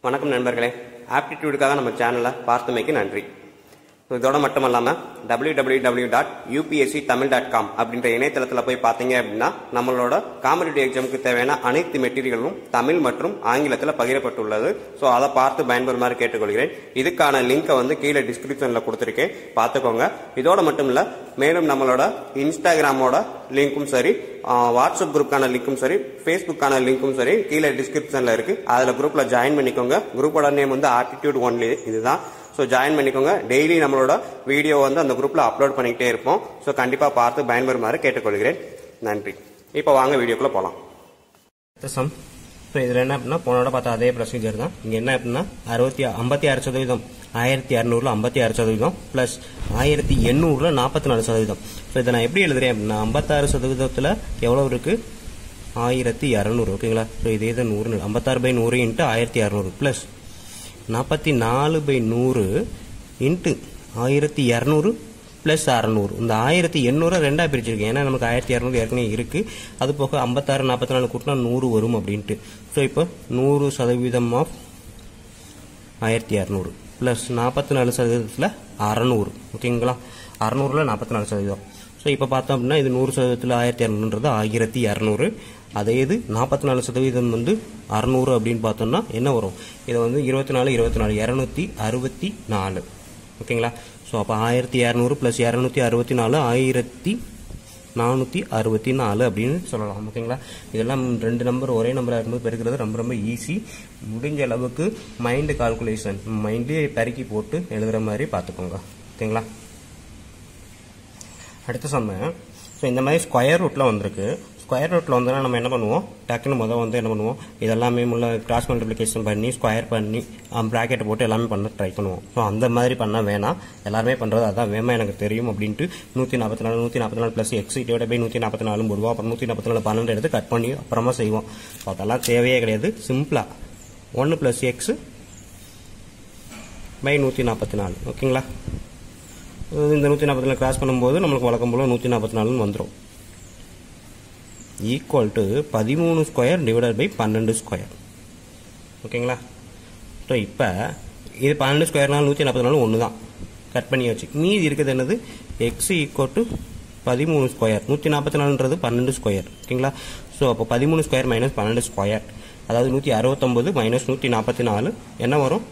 வணக்கம் நண்பர்களே ஆப்டிடியூடுக்காக நம்ம சேனலை பார்த்தமைக்கு நன்றி இதோட மட்டும் இல்லாமல் W W W dot UPSC Tamil dot com அப்படின்ற இணையதளத்தில் போய் பார்த்தீங்க அப்படின்னா நம்மளோட காம்படிட்டிவ் எக்ஸாமுக்கு தேவையான அனைத்து மெட்டீரியல்களும் தமிழ் மற்றும் ஆங்கிலத்தில் பகிரப்பட்டுள்ளது ஸோ அதை பார்த்து பயன்பெறுமாறு கேட்டுக்கொள்கிறேன் இதுக்கான லிங்கை வந்து கீழே டிஸ்கிரிப்ஷனில் கொடுத்துருக்கேன் பார்த்துக்கோங்க இதோட மட்டும் இல்லை மேலும் நம்மளோட இன்ஸ்டாகிராமோட லிங்க்கும் சரி ஆஹ், வாட்ஸ்அப் குரூப்க்கான லிங்க்கும் சரி ஃபேஸ்புக்கான லிங்க்கும் சரி கீழே டிஸ்கிரிப்ஷனில் இருக்கு அதில் குரூப்பில் ஜாயின் பண்ணிக்கோங்க குரூப்போட நேம் வந்து ஆட்டிடியூட் ஒன்லி இதுதான் ஸோ ஜாயின் பண்ணிக்கோங்க டெய்லி நம்மளோட வீடியோ வந்து அந்த குரூப்பில் அப்லோட் பண்ணிக்கிட்டே இருப்போம் ஸோ கண்டிப்பாக பார்த்து பயன்பெறுமாறு கேட்டுக்கொள்கிறேன் நன்றி இப்போ வாங்க வீடியோக்குள்ளே போகலாம் சம் ஸோ இதில் என்ன அப்படின்னா போனோட பார்த்தா அதே ப்ரொசீஜர் தான் இங்கே என்ன அப்படின்னா அறுபத்தி ஐம்பத்தி ஆறு சதவீதம் ஆயிரத்தி இரநூறுல ஐம்பத்தி ஆறு சதவீதம் ப்ளஸ் ஆயிரத்தி எண்ணூறுல நாற்பத்தி நாலு சதவீதம் ஸோ இதை நான் எப்படி எழுதுறேன் அப்படின்னா ஐம்பத்தாறு சதவீதத்தில் எவ்வளோ இருக்கு ஆயிரத்தி இரநூறு ஓகேங்களா ஸோ இதே தான் நூறு ஐம்பத்தாறு பை நூறு இன்ட்டு ஆயிரத்தி இரநூறு ப்ளஸ் நாற்பத்தி நாலு பை நூறு இன்ட்டு ஆயிரத்தி இரநூறு ப்ளஸ் அறநூறு இந்த ஆயிரத்தி எண்ணூறு ரெண்டாக பிரிச்சிருக்கேன் ஏன்னா நமக்கு ஆயிரத்தி இரநூறு ஏற்கனவே இருக்குது அது போக ஐம்பத்தாறு நாற்பத்தி நாலு கூட்டினா நூறு வரும் அப்படின்ட்டு ஸோ இப்போ நூறு சதவீதம் ஆஃப் ஆயிரத்தி இரநூறு ப்ளஸ் நாற்பத்தி நாலு சதவீதத்தில் அறநூறு ஓகேங்களா அறநூறில் நாற்பத்தி நாலு சதவீதம் ஸோ இப்போ பார்த்தோம் அப்படின்னா இது நூறு சதவீதத்தில் ஆயிரத்தி இரநூறுன்றது ஆயிரத்தி இரநூறு அதே இது நாற்பத்தி நாலு சதவீதம் வந்து அறநூறு அப்படின்னு பார்த்தோம்னா என்ன வரும் இதை வந்து இருபத்தி நாலு இருபத்தி நாலு இரநூத்தி அறுபத்தி நாலு ஓகேங்களா ஸோ அப்போ ஆயிரத்தி இரநூறு ப்ளஸ் இரநூத்தி அறுபத்தி நாலு ஆயிரத்தி நானூற்றி அறுபத்தி நாலு அப்படின்னு சொல்லலாம் ஓகேங்களா இதெல்லாம் ரெண்டு நம்பர் ஒரே நம்பராக இருக்கும்போது பெருக்கிறது ரொம்ப ரொம்ப ஈஸி முடிஞ்ச அளவுக்கு மைண்டு கால்குலேஷன் மைண்ட்லேயே பெருக்கி போட்டு எழுதுகிற மாதிரி பார்த்துக்கோங்க ஓகேங்களா அடுத்த சம்ம ஸோ இந்த மாதிரி ஸ்கொயர் ரூட்டில் வந்திருக்கு ஸ்கொயர் ரூட்டில் வந்தோன்னா நம்ம என்ன பண்ணுவோம் டக்குன்னு முதல் வந்து என்ன பண்ணுவோம் இதெல்லாமே உள்ள கிராஸ் மல்டிப்ளிகேஷன் பண்ணி ஸ்கொயர் பண்ணி ப்ராக்கெட் போட்டு எல்லாமே பண்ண ட்ரை பண்ணுவோம் ஸோ அந்த மாதிரி பண்ண வேணாம் எல்லாருமே பண்ணுறது அதான் வேமா எனக்கு தெரியும் அப்படின்ட்டு நூற்றி நாற்பத்தி நாலு நூற்றி நாற்பத்தி நாலு ப்ளஸ் எக்ஸ் டிவைட் பை நூற்றி நாற்பத்தி நாலு போடுவோம் அப்புறம் நூற்றி நாற்பத்தி நாலு பன்னெண்டு எடுத்து கட் பண்ணி அப்புறமா செய்வோம் ஸோ அதெல்லாம் தேவையே கிடையாது சிம்பிளாக ஒன்று ப்ளஸ் எக்ஸ் பை நூற்றி நாற்பத்தி நாலு ஓகேங்களா இந்த நூற்றி நாற்பத்தி நாலு கிராஸ் பண்ணும்போது நம்மளுக்கு வழக்கம் போல் நூற்றி நாற்பத்தி நாலுன்னு வந்துடும் ஈக்குவல் டு பதிமூணு ஸ்கொயர் டிவைடட் பை பன்னெண்டு ஸ்கொயர் ஓகேங்களா ஸோ இப்போ இது பன்னெண்டு ஸ்கொயர்னால நூற்றி நாற்பத்தி நாலு ஒன்று தான் கட் பண்ணியாச்சு மீதி இருக்கிறது என்னது எக்ஸ் ஈக்குவல் டு பதிமூணு ஸ்கொயர் நூற்றி நாற்பத்தி நாலுன்றது பன்னெண்டு ஸ்கொயர் ஓகேங்களா ஸோ அப்போ பதிமூணு ஸ்கொயர் மைனஸ் பன்னெண்டு ஸ்கொயர் அதாவது நூற்றி அறுபத்தொம்பது மைனஸ் நூற்றி நாற்பத்தி நாலு என்ன வரும்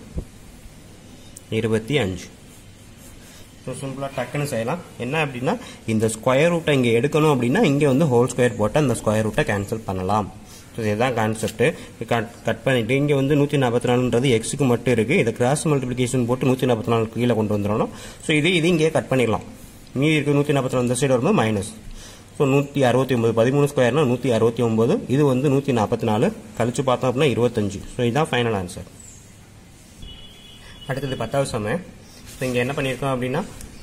இருபத்தி அஞ்சு ஸோ சிம்பிளாக டக்குன்னு செய்யலாம் என்ன அப்படின்னா இந்த ஸ்கொயர் ரூட்டை இங்கே எடுக்கணும் அப்படின்னா இங்கே வந்து ஹோல் ஸ்கொயர் போட்டு அந்த ஸ்கொயர் ரூட்டை கேன்சல் பண்ணலாம் ஸோ இதுதான் கான்செப்ட் கட் கட் பண்ணிட்டு இங்கே வந்து நூற்றி நாற்பத்தி நாலுன்றது எக்ஸுக்கு மட்டும் இருக்குது இதை கிராஸ் மல்டிப்ளிகேஷன் போட்டு நூற்றி நாற்பத்தி நாலு கீழே கொண்டு வந்துடணும் ஸோ இது இது இங்கே கட் பண்ணிடலாம் மீதி இருக்குது நூற்றி நாற்பத்தி நாலு இந்த சைடு வரும்போது மைனஸ் ஸோ நூற்றி அறுபத்தி ஒம்பது பதிமூணு ஸ்கொயர்னா நூற்றி அறுபத்தி ஒம்பது இது வந்து நூற்றி நாற்பத்தி நாலு கழிச்சு பார்த்தோம் அப்படின்னா இருபத்தஞ்சு ஸோ இதுதான் ஃபைனல் ஆன்சர் அடுத்தது பத்தாவது சமயம் ஸோ இங்கே என்ன பண்ணியிருக்கோம் அப்படின்னா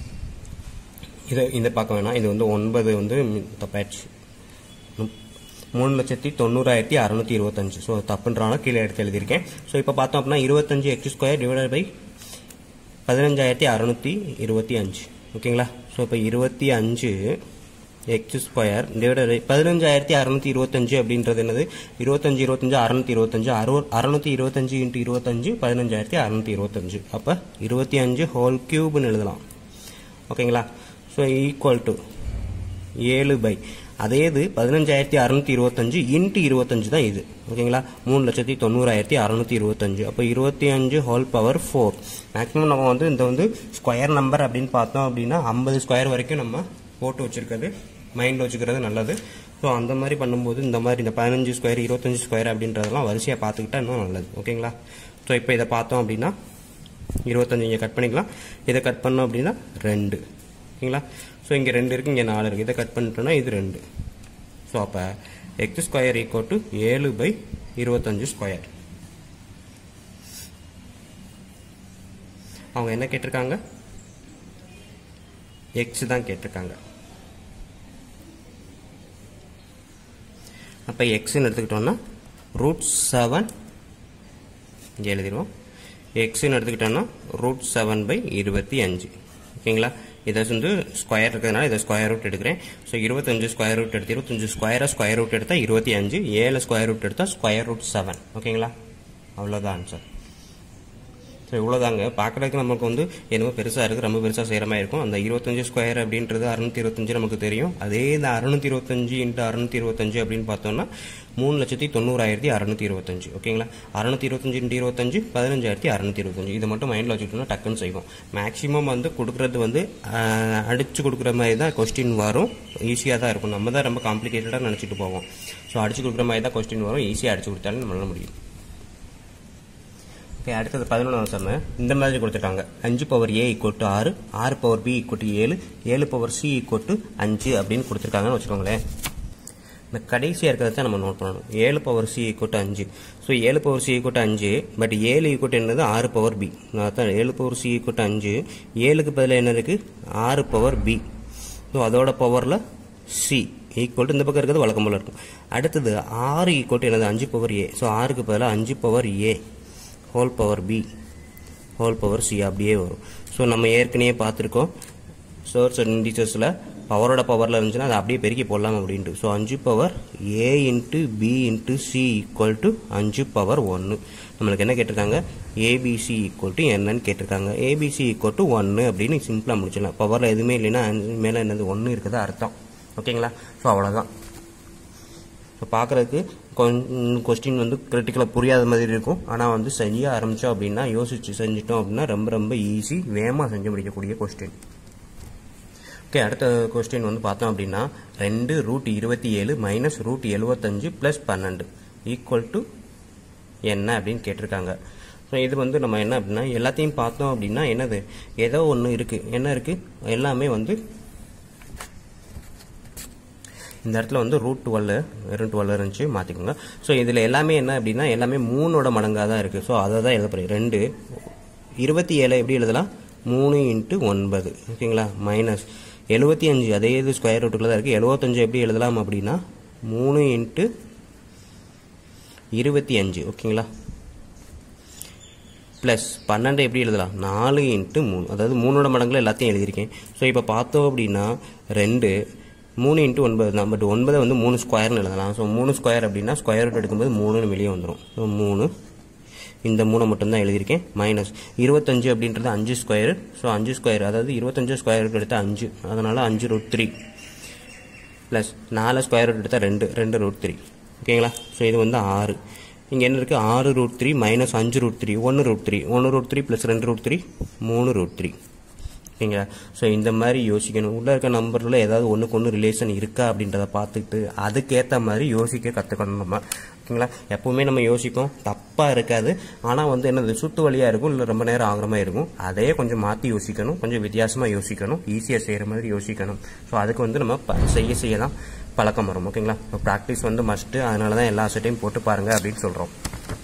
இது இந்த பார்க்க வேணாம் இது வந்து ஒன்பது வந்து தப்பாயிடுச்சு முப்- மூணு லட்சத்தி தொண்ணூறாயிரத்தி அறநூற்றி இருபத்தஞ்சு ஸோ தப்புன்றால கீழே எடுத்து எழுதியிருக்கேன் ஸோ இப்போ பார்த்தோம் அப்படின்னா இருபத்தஞ்சு எக்ஸ் ஸ்கொயர் டிவைடட் பை பதினஞ்சாயிரத்தி அறநூற்றி இருபத்தி அஞ்சு ஓகேங்களா ஸோ இப்போ இருபத்தி அஞ்சு எக்ஸ் ஸ்கொயர் டிவைடட் பை பதினஞ்சாயிரத்தி அறநூற்றி இருபத்தஞ்சு அப்படின்றது என்னது இருபத்தஞ்சு இருபத்தஞ்சு அறநூற்றி இருபத்தஞ்சு அறுவ அறநூற்றி இருபத்தஞ்சு இன்ட்டு இருபத்தஞ்சு பதினஞ்சாயிரத்தி அறநூற்றி இருபத்தஞ்சு அப்போ இருபத்தி அஞ்சு ஹோல் கியூப்னு எழுதலாம் ஓகேங்களா ஸோ ஈக்குவல் டு ஏழு பை அதே இது பதினஞ்சாயிரத்தி அறநூற்றி இருபத்தஞ்சு இன்ட்டு இருபத்தஞ்சு தான் இது ஓகேங்களா மூணு லட்சத்தி தொண்ணூறாயிரத்தி அறநூற்றி இருபத்தஞ்சு அப்போ இருபத்தி அஞ்சு ஹோல் பவர் ஃபோர் மேக்ஸிமம் நம்ம வந்து இந்த வந்து ஸ்கொயர் நம்பர் அப்படின்னு பார்த்தோம் அப்படின்னா ஐம்பது ஸ்கொயர் வரைக்கும் நம்ம போட்டு வச்சிருக்கிறது மைண்டில் வச்சுக்கிறது நல்லது ஸோ அந்த மாதிரி பண்ணும்போது இந்த மாதிரி இந்த பதினஞ்சு ஸ்கொயர் இருபத்தஞ்சு ஸ்கொயர் அப்படின்றதெல்லாம் வரிசையாக பார்த்துக்கிட்டா இன்னும் நல்லது ஓகேங்களா ஸோ இப்போ இதை பார்த்தோம் அப்படின்னா இருபத்தஞ்சு இங்கே கட் பண்ணிக்கலாம் இதை கட் பண்ணோம் அப்படின்னா ரெண்டு ஓகேங்களா ஸோ இங்கே ரெண்டு இருக்குது இங்கே நாலு இருக்குது இதை கட் பண்ணிட்டோம்னா இது ரெண்டு ஸோ அப்போ எக்ஸ் ஸ்கொயர் ஈக்குவல் டு ஏழு பை இருபத்தஞ்சு ஸ்கொயர் அவங்க என்ன கேட்டிருக்காங்க எக்ஸ் தான் கேட்டிருக்காங்க அப்போ எக்ஸ்ன்னு எடுத்துக்கிட்டோம்னா ரூட் செவன் இங்கே எழுதிடுவோம் எக்ஸ்ன்னு எடுத்துக்கிட்டோம்னா ரூட் செவன் பை இருபத்தி அஞ்சு ஓகேங்களா இதை வந்து ஸ்கொயர் இருக்கிறதுனால இதை ஸ்கொயர் ரூட் எடுக்கிறேன் ஸோ இருபத்தஞ்சு ஸ்கொயர் ரூட் எடுத்து இருபத்தஞ்சு ஸ்கொயராக ஸ்கொயர் ரூட் எடுத்தால் இருபத்தி அஞ்சு ஏழு ஸ்கொயர் ரூட் எடுத்தால் ஸ்கொயர் ரூட் செவன் ஓகேங்களா அவ்வளோதான் ஆன்சர் ஸோ இவ்வளோதாங்க பார்க்குறதுக்கு நமக்கு வந்து என்னமோ பெருசாக இருக்குது ரொம்ப பெருசாக செய்கிற மாதிரி இருக்கும் அந்த இருபத்தஞ்சு ஸ்கொயர் அப்படின்றது அறுநூத்தி இருபத்தஞ்சு நமக்கு தெரியும் அதே இந்த அறுநூத்தி இருபத்தஞ்சு இன்ட்டு அறுநூத்தி இருபத்தஞ்சு அப்படின்னு பார்த்தோம்னா மூணு லட்சத்தி தொண்ணூறாயிரத்தி அறுநூத்தி இருபத்தஞ்சு ஓகேங்களா அறுநூத்தி இருபத்தஞ்சு இன்ட்டு இருபத்தஞ்சு பதினஞ்சாயிரத்தி அறுநூத்தி இருபத்தஞ்சு இதை மட்டும் மைண்டில் வச்சுக்கிட்டோம்னா டக்குன்னு செய்வோம் மேக்ஸிமம் வந்து கொடுக்குறது வந்து ஆஹ், அடிச்சு கொடுக்குற மாதிரி தான் கொஸ்டின் வரும் ஈஸியாக தான் இருக்கும் நம்ம தான் ரொம்ப காம்ப்ளிகேட்டடாக நினச்சிட்டு போவோம் ஸோ அடிச்சு கொடுக்குற மாதிரி தான் கொஸ்டின் வரும் ஈஸியாக அடிச்சு கொடுத்தாலும் நம்மளால முடியும் ஓகே அடுத்தது பதினொன்றாவது சம இந்த மாதிரி கொடுத்துட்டாங்க அஞ்சு பவர் ஏ ஈக்குவல் டு ஆறு ஆறு பவர் பி ஈக்குவல் டு ஏழு ஏழு பவர் சி ஈக்குவல் டு அஞ்சு அப்படின்னு கொடுத்துருக்காங்கன்னு வச்சுக்கோங்களேன் இந்த கடைசியாக இருக்கிறத தான் நம்ம நோட் பண்ணணும் ஏழு பவர் சி ஈக்குவல் டு அஞ்சு ஸோ ஏழு பவர் சி ஈக்குவல் டு அஞ்சு பட் ஏழு ஈக்குவல் என்னது ஆறு பவர் பி அதான் ஏழு பவர் சி ஈக்குவல் டு அஞ்சு ஏழுக்கு பதிலாக என்ன இருக்குது ஆறு பவர் பி ஸோ அதோட பவரில் சி ஈக்குவல் டு இந்த பக்கம் இருக்கிறது வழக்கம் போல இருக்கும் அடுத்தது ஆறு ஈக்குவல் டு என்னது அஞ்சு பவர் ஏ ஸோ ஆறுக்கு பதிலாக அஞ்சு power A whole power B whole power C அப்படியே வரும் ஸோ நம்ம ஏற்கனவே பார்த்துருக்கோம் சோர்ஸ் அண்ட் இண்டிசஸில் பவரோட பவரில் இருந்துச்சுன்னா அதை அப்படியே பெருக்கி போடலாம் அப்படின்ட்டு ஸோ அஞ்சு power A into B into C equal to அஞ்சு பவர் ஒன்று நம்மளுக்கு என்ன கேட்டிருக்காங்க ஏபிசி ஈக்குவல் டு என்னன்னு கேட்டிருக்காங்க ஏபிசி ஈக்குவல் டு ஒன்று அப்படின்னு சிம்பிளாக முடிச்சிடலாம் பவரில் எதுவுமே இல்லைன்னா அஞ்சு மேலே என்னது ஒன்று இருக்கிறது அர்த்தம் ஓகேங்களா ஸோ அவ்வளோதான் ஸோ பார்க்குறதுக்கு கொஞ்சம் கொஸ்டின் வந்து கிரிட்டிக்கலாக புரியாத மாதிரி இருக்கும் ஆனால் வந்து செய்ய ஆரம்பித்தோம் அப்படின்னா யோசிச்சு செஞ்சிட்டோம் அப்படின்னா ரொம்ப ரொம்ப ஈஸி வேகமாக செஞ்சு முடிக்கக்கூடிய கொஸ்டின் ஓகே அடுத்த கொஸ்டின் வந்து பார்த்தோம் அப்படின்னா ரெண்டு ரூட் இருபத்தி ஏழு மைனஸ் ரூட் எழுபத்தஞ்சு ப்ளஸ் பன்னெண்டு ஈக்குவல் டு என்ன அப்படின்னு கேட்டிருக்காங்க ஸோ இது வந்து நம்ம என்ன அப்படின்னா எல்லாத்தையும் பார்த்தோம் அப்படின்னா என்னது ஏதோ ஒன்று இருக்குது என்ன இருக்குது எல்லாமே வந்து இந்த இடத்துல வந்து ரூட் டுவெல் வெறும் டுவெல் இருந்துச்சு மாற்றிக்கோங்க ஸோ இதில் எல்லாமே என்ன அப்படின்னா எல்லாமே மூணோட மடங்காக தான் இருக்குது ஸோ அதை தான் எழுத போகிறேன் ரெண்டு இருபத்தி ஏழை எப்படி எழுதலாம் மூணு இன்ட்டு ஒன்பது ஓகேங்களா மைனஸ் எழுபத்தி அஞ்சு அதே இது ஸ்கொயர் ரூட்டுக்குள்ள தான் இருக்குது எழுபத்தஞ்சு எப்படி எழுதலாம் அப்படின்னா மூணு இன்ட்டு இருபத்தி அஞ்சு ஓகேங்களா ப்ளஸ் பன்னெண்டு எப்படி எழுதலாம் நாலு இன்ட்டு மூணு அதாவது மூணோட மடங்குல எல்லாத்தையும் எழுதியிருக்கேன் ஸோ இப்போ பார்த்தோம் அப்படின்னா ரெண்டு மூணு இன்ட்டு ஒன்பது தான் பட் ஒன்பதை வந்து மூணு ஸ்கொயர்னு எழுதலாம் ஸோ மூணு ஸ்கொயர் அப்படின்னா ஸ்கொயர் ரூட் எடுக்கும்போது மூணுன்னு வெளியே வந்துடும் ஸோ மூணு இந்த மூணை மட்டும்தான் எழுதியிருக்கேன் மைனஸ் இருபத்தஞ்சு அப்படின்றது அஞ்சு ஸ்கொயர் ஸோ அஞ்சு ஸ்கொயர் அதாவது இருபத்தஞ்சு ஸ்கொயர் ரூட் எடுத்தால் அஞ்சு அதனால் அஞ்சு ரூட் த்ரீ ப்ளஸ் நாலு ஸ்கொயர் ரூட் எடுத்தால் ரெண்டு ரெண்டு ரூட் த்ரீ ஓகேங்களா ஸோ இது வந்து ஆறு இங்கே என்ன இருக்குது ஆறு ரூட் த்ரீ மைனஸ் அஞ்சு ரூட் த்ரீ ஒன்று ரூட் த்ரீ ஒன்று ரூட் த்ரீ ப்ளஸ் ரெண்டு ரூட் த்ரீ மூணு ரூட் த்ரீ ஓகேங்களா ஸோ இந்த மாதிரி யோசிக்கணும் உள்ளே இருக்க நம்பரில் ஏதாவது ஒன்றுக்கு ஒன்று ரிலேஷன் இருக்கா அப்படின்றத பார்த்துக்கிட்டு அதுக்கேற்ற மாதிரி யோசிக்க கற்றுக்கணும் நம்ம ஓகேங்களா எப்பவுமே நம்ம யோசிக்கும் தப்பாக இருக்காது ஆனால் வந்து என்னது சுத்து வழியாக இருக்கும் இல்லை ரொம்ப நேரம் ஆகிற மாதிரி இருக்கும் அதையே கொஞ்சம் மாற்றி யோசிக்கணும் கொஞ்சம் வித்தியாசமாக யோசிக்கணும் ஈஸியாக செய்கிற மாதிரி யோசிக்கணும் ஸோ அதுக்கு வந்து நம்ம ப- செய்ய செய்ய தான் பழக்கம் வரும் ஓகேங்களா ப்ராக்டிஸ் வந்து மஸ்ட்டு அதனால தான் எல்லா செட்டையும் போட்டு பாருங்க அப்படின்னு சொல்கிறோம்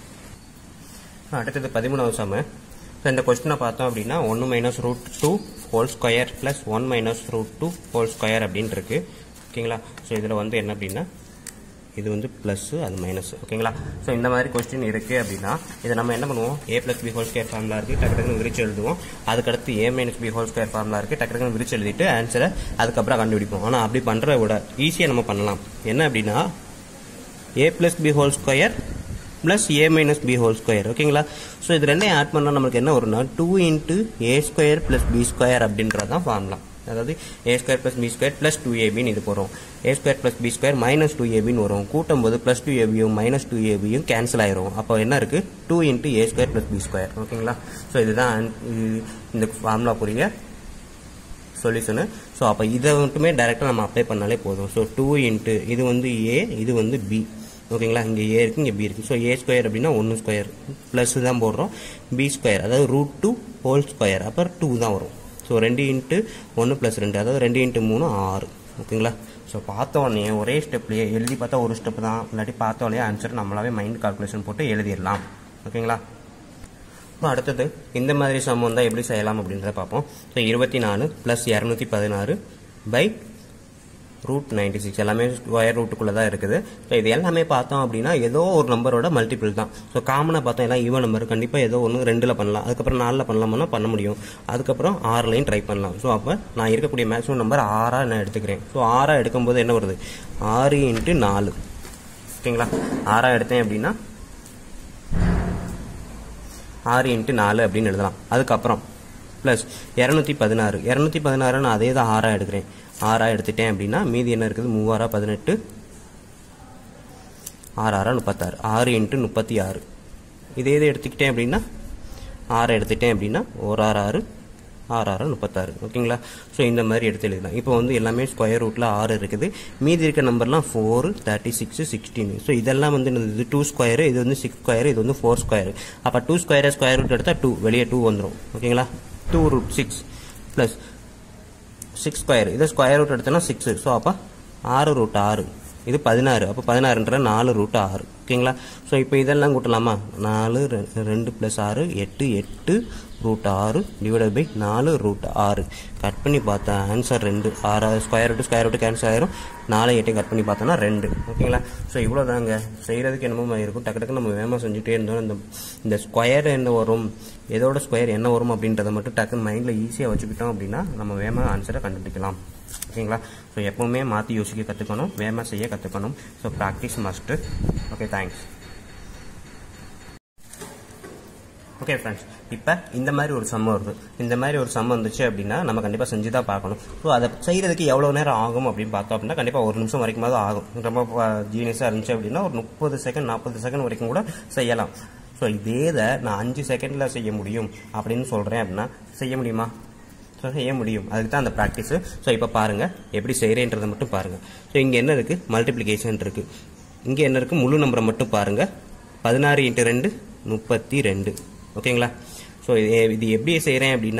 அடுத்தது பதிமூணாவது சம ஸோ இந்த கொஸ்டினை பார்த்தோம் அப்படின்னா ஒன்று minus root two whole square plus one minus root two whole square அப்படின்னு இருக்கு ஓகேங்களா ஸோ இதில் வந்து என்ன அப்படின்னா இது வந்து ப்ளஸ் அது மைனஸ் ஓகேங்களா ஸோ இந்த மாதிரி கொஸ்டின் இருக்கு அப்படின்னா இதை நம்ம என்ன பண்ணுவோம் A plus B whole square formula இருக்கு டக்கு டக்குனு விரிச்சு எழுதுவோம் அதுக்கடுத்து A minus B whole square formula இருக்கு டக்கு டக்குனு விரிச்சு எழுதிட்டு ஆன்சரை அதுக்கப்புறம் கண்டுபிடிப்போம் ஆனால் அப்படி பண்ணுறத விட ஈஸியாக நம்ம பண்ணலாம் என்ன அப்படின்னா A plus B whole square plus A minus B whole square ஓகேங்களா ஸோ இது ரெண்டையும் ஆட் பண்ணால் நமக்கு என்ன வரும்னா two into A square plus B square அப்படின்றது தான் ஃபார்முலா அதாவது A square plus B square plus two ஏபின்னு இது போகிறோம் A square plus B square minus two ஏபின்னு வரும் கூட்டும் போது ப்ளஸ் டூ ஏபியும் மைனஸ் டூ ஏபியும் கேன்சல் ஆயிரும் அப்போ என்ன இருக்குது two into A square plus B square ஓகேங்களா ஸோ இதுதான் an- இது- இந்த ஃபார்முலாக்குரிய சொல்யூஷனு ஸோ அப்போ இதை மட்டுமே டைரெக்டாக நம்ம அப்ளை பண்ணாலே போதும் ஸோ டூ இன்ட்டு இது வந்து ஏ இது வந்து பி ஓகேங்களா இங்கே ஏ இருக்குது இங்கே பி இருக்குது ஸோ ஏ ஸ்கொயர் அப்படின்னா ஒன்று ஸ்கொயர் ப்ளஸ் தான் போடுறோம் பி ஸ்கொயர் அதாவது ரூட் டூ ஹோல் ஸ்கொயர் அப்புறம் டூ தான் வரும் ஸோ ரெண்டு இன்ட்டு ஒன்று ப்ளஸ் ரெண்டு அதாவது ரெண்டு இன்ட்டு மூணு ஆறு ஓகேங்களா ஸோ பார்த்த உடனே ஒரே ஸ்டெப்லேயே எழுதி பார்த்தா ஒரு ஸ்டெப் தான் இல்லாட்டி பார்த்த உடனே ஆன்சர் நம்மளாவே மைண்ட் கால்குலேஷன் போட்டு எழுதிடலாம் ஓகேங்களா அப்புறம் அடுத்தது இந்த மாதிரி சம் வந்தால் எப்படி செய்யலாம் அப்படின்றத பார்ப்போம் ஸோ இருபத்தி நாலு ப்ளஸ் இரநூத்தி பதினாறு பை ரூட் நைன்டி சிக்ஸ் எல்லாமே ஸ்கொயர் ரூட்டுக்குள்ளே தான் இருக்குது ஸோ இது எல்லாமே பார்த்தோம் அப்படின்னா ஏதோ ஒரு நம்பரோட மல்டிபிள் தான் ஸோ காமனாக பார்த்தோம் எல்லாம் ஈவன் நம்பர் கண்டிப்பாக ஏதோ ஒன்று ரெண்டில் பண்ணலாம் அதுக்கப்புறம் நாலில் பண்ணலாம்னா பண்ண முடியும் அதுக்கப்புறம் ஆறுலையும் ட்ரை பண்ணலாம் ஸோ அப்போ நான் இருக்கக்கூடிய மேக்ஸிமம் நம்பர் ஆறாக நான் எடுத்துக்கிறேன் ஸோ ஆறாக எடுக்கும்போது என்ன வருது ஆறு இன்ட்டு நாலு ஓகேங்களா ஆறாக எடுத்தேன் அப்படின்னா ஆறு இன்ட்டு நாலு அப்படின்னு எழுதலாம் அதுக்கப்புறம் ப்ளஸ் இரநூத்தி பதினாறு இரநூத்தி பதினாறு நான் அதே தான் ஆறாக எடுக்கிறேன் ஆறாக எடுத்துட்டேன் அப்படின்னா மீதி என்ன இருக்குது மூவாரா பதினெட்டு ஆறு ஆறா முப்பத்தாறு ஆறு இன்ட்டு முப்பத்தி ஆறு இதே இதை எடுத்துக்கிட்டேன் அப்படின்னா ஆறு எடுத்துட்டேன் அப்படின்னா ஒரு ஆறு ஆறு ஆறு ஆறு முப்பத்தாறு ஓகேங்களா ஸோ இந்த மாதிரி எடுத்து எழுதலாம் இப்போ வந்து எல்லாமே ஸ்கொயர் ரூட்டில் ஆறு இருக்குது மீதி இருக்க நம்பர்லாம் four thirty six sixteen so இதெல்லாம் வந்து என்னது? இது டூ ஸ்கொயர் இது வந்து சிக்ஸ் ஸ்கொயர் இது வந்து ஃபோர் ஸ்கொயர் அப்போ டூ ஸ்கொயரை ஸ்கொயர் ரூட் எடுத்தால் டூ வெளியே டூ வந்துடும் ஓகேங்களா two root six plus six square இதை ஸ்கொயர் ரூட் எடுத்தோன்னா சிக்ஸ் ஸோ அப்போ ஆறு ரூட் ஆறு இது பதினாறு அப்போ பதினாறுன்ற நாலு ரூட் ஆறு ஓகேங்களா ஸோ இப்போ இதெல்லாம் கூட்டலாமா நாலு ரெ- ரெண்டு ப்ளஸ் ஆறு எட்டு எட்டு ரூட் ஆறு டிவைடட் பை நாலு ரூட் ஆறு கட் பண்ணி பார்த்தா ஆன்சர் ரெண்டு ஆறு square root square root cancel ஆயிரும் நாலு எட்டையும் கட் பண்ணி பார்த்தோன்னா ரெண்டு ஓகேங்களா ஸோ இவ்வளோ தாங்க செய்கிறதுக்கு என்னமோ இருக்கும் டக்கு டக்கு நம்ம வேகமாக செஞ்சுட்டே இருந்தோம் இந்த இந்த ஸ்கொயர் என்ன வரும் எதோட ஸ்கொயர் என்ன வரும் அப்படின்றத மட்டும் டக்குன்னு மைண்டில் ஈஸியாக வச்சுக்கிட்டோம் அப்படின்னா நம்ம வேகமாக ஆன்சரை கண்டுபிடிக்கலாம் ஓகேங்களா ஸோ எப்பவுமே மாற்றி யோசிக்க கற்றுக்கணும் வேகமாக செய்ய கற்றுக்கணும் so practice must okay thanks okay friends இப்போ இந்த மாதிரி ஒரு சம் வருது இந்த மாதிரி ஒரு சம் வந்துச்சு அப்படின்னா நம்ம கண்டிப்பாக செஞ்சு தான் பார்க்கணும் ஸோ அதை செய்கிறதுக்கு எவ்வளோ நேரம் ஆகும் அப்படின்னு பார்த்தோம் அப்படின்னா கண்டிப்பாக ஒரு நிமிஷம் வரைக்குமாவது ஆகும் ரொம்ப ஜீனியஸாக இருந்துச்சு அப்படின்னா ஒரு முப்பது செகண்ட் நாற்பது செகண்ட் வரைக்கும் கூட செய்யலாம் ஸோ இதே இதை நான் அஞ்சு செகண்டில் செய்ய முடியும் அப்படின்னு சொல்கிறேன் அப்படின்னா செய்ய முடியுமா ஸோ செய்ய முடியும் அதுக்கு தான் அந்த ப்ராக்டிஸு ஸோ இப்போ பாருங்கள் எப்படி செய்கிறேன்றதை மட்டும் பாருங்கள் ஸோ இங்கே என்ன இருக்குது மல்டிப்ளிகேஷன் இருக்குது இங்கே என்ன இருக்குது முழு நம்பரை மட்டும் பாருங்கள் பதினாறு இன்ட்டு ரெண்டு முப்பத்தி ரெண்டு ஓகேங்களா ஸோ இது எப்படி செய்கிறேன் அப்படின்னா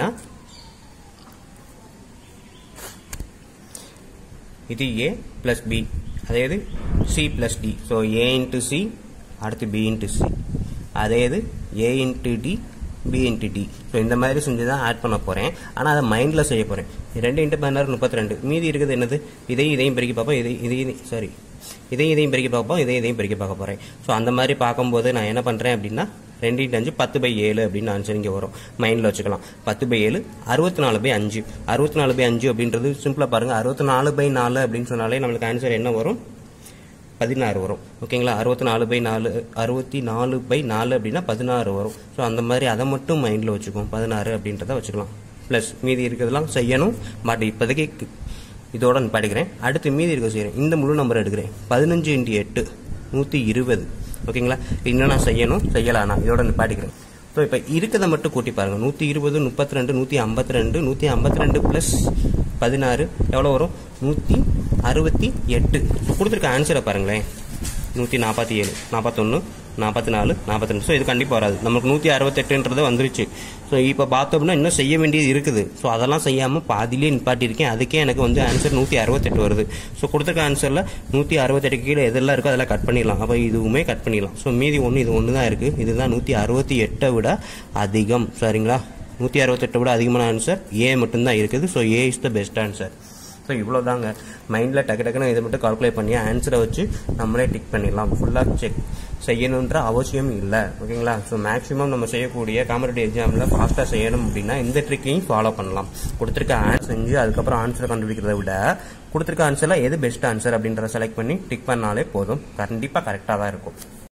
இது ஏ ப்ளஸ் பி அதாவது C plus D so A into C அடுத்து பி இன்ட்டு சி அதே இது A into D B into D so இந்த மாதிரி செஞ்சு தான் ஆட் பண்ண போகிறேன் ஆனால் அதை மைண்டில் செய்ய போகிறேன் ரெண்டு இன்ட்டு பதினாறு முப்பத்தி ரெண்டு மீதி இருக்குது என்னது இதையும் இதையும் பெருக்கி பார்ப்போம் இதை இதையும் சாரி இதையும் இதையும் பெருக்கி பார்ப்போம் இதையும் இதையும் பெருக்கி பார்க்க போகிறேன் ஸோ அந்த மாதிரி பார்க்கும்போது நான் என்ன பண்ணுறேன் அப்படின்னா ரெண்டு இன்ட்டு அஞ்சு பத்து பை ஏழு அப்படின்னு ஆன்சர் இங்கே வரும் மைண்டில் வச்சுக்கலாம் பத்து பை ஏழு அறுபத்தி நாலு பை அஞ்சு அறுபத்தி நாலு பை அஞ்சு அப்படின்றது சிம்பிளாக பாருங்கள் அறுபத்தி நாலு பை நாலு அப்படின்னு சொன்னாலே நம்மளுக்கு ஆன்சர் என்ன வரும் பதினாறு வரும் ஓகேங்களா அறுபத்தி நாலு பை நாலு அறுபத்தி நாலு பை நாலு அப்படின்னா பதினாறு வரும் ஸோ அந்த மாதிரி அதை மட்டும் மைண்டில் வச்சுக்குவோம் பதினாறு அப்படின்றத வச்சுக்கலாம் ப்ளஸ் மீதி இருக்கிறதெல்லாம் செய்யணும் பட் இப்போதைக்கு இதோட படிக்கிறேன் அடுத்து மீதி இருக்க செய்கிறேன் இந்த முழு நம்பர் எடுக்கிறேன் பதினஞ்சு இன்ட்டு எட்டு நூற்றி இருபது ஓகேங்களா இன்னும் நான் செய்யணும் செய்யலாம் நான் இதோட நிப்பாட்டிக்கிறேன் ஸோ இப்போ இருக்கிறத மட்டும் கூட்டி பாருங்கள் நூற்றி இருபது முப்பத்தி ரெண்டு நூற்றி ஐம்பத்தி ரெண்டு நூற்றி ஐம்பத்தி ரெண்டு ப்ளஸ் பதினாறு எவ்வளோ வரும் நூற்றி அறுபத்தி எட்டு கொடுத்துருக்க ஆன்சரை பாருங்களேன் நூற்றி நாற்பத்தி ஏழு நாற்பத்தொன்று நாற்பத்தி நாலு நாற்பத்தி ரெண்டு ஸோ இது கண்டிப்பாக வராது நமக்கு நூற்றி அறுபத்தெட்டுன்றது வந்துருச்சு ஸோ இப்போ பார்த்தோம்னா இன்னும் செய்ய வேண்டியது இருக்குது ஸோ அதெல்லாம் செய்யாமல் பாதியிலே நிப்பாட்டியிருக்கேன் அதுக்கே எனக்கு வந்து ஆன்சர் நூற்றி அறுபத்தெட்டு வருது ஸோ கொடுத்துருக்க ஆன்சரில் நூற்றி அறுபத்தெட்டு கீழே எதெல்லாம் இருக்கோ அதெல்லாம் கட் பண்ணிடலாம் அப்போ இதுவுமே கட் பண்ணிடலாம் ஸோ மீதி ஒன்று இது ஒன்று தான் இருக்குது இதுதான் நூற்றி அறுபத்தி எட்டை விட அதிகம் சரிங்களா நூற்றி அறுபத்தெட்டை விட அதிகமான ஆன்சர் ஏ மட்டும்தான் இருக்குது so A is the best answer so இவ்வளோ தாங்க மைண்டில் டக்கு டக்குன்னு இதை மட்டும் கால்குலேட் பண்ணி ஆன்சரை வச்சு நம்மளே டிக் பண்ணிடலாம் ஃபுல்லாக செக் செய்யணுன்ற அவசியம் இல்லை ஓகேங்களா ஸோ மேக்ஸிமம் நம்ம செய்யக்கூடிய காம்படிட்டிவ் எக்ஸாமில் ஃபாஸ்ட்டாக செய்யணும் அப்படின்னா இந்த ட்ரிக்கையும் ஃபாலோ பண்ணலாம் கொடுத்துருக்க ஆன்சர் செஞ்சு அதுக்கப்புறம் ஆன்சரை கண்டுபிடிக்கிறத விட கொடுத்துருக்க ஆன்சரில் எது பெஸ்ட் ஆன்சர் அப்படின்றத செலக்ட் பண்ணி டிக் பண்ணாலே போதும் கண்டிப்பாக கரெக்டாக தான் இருக்கும்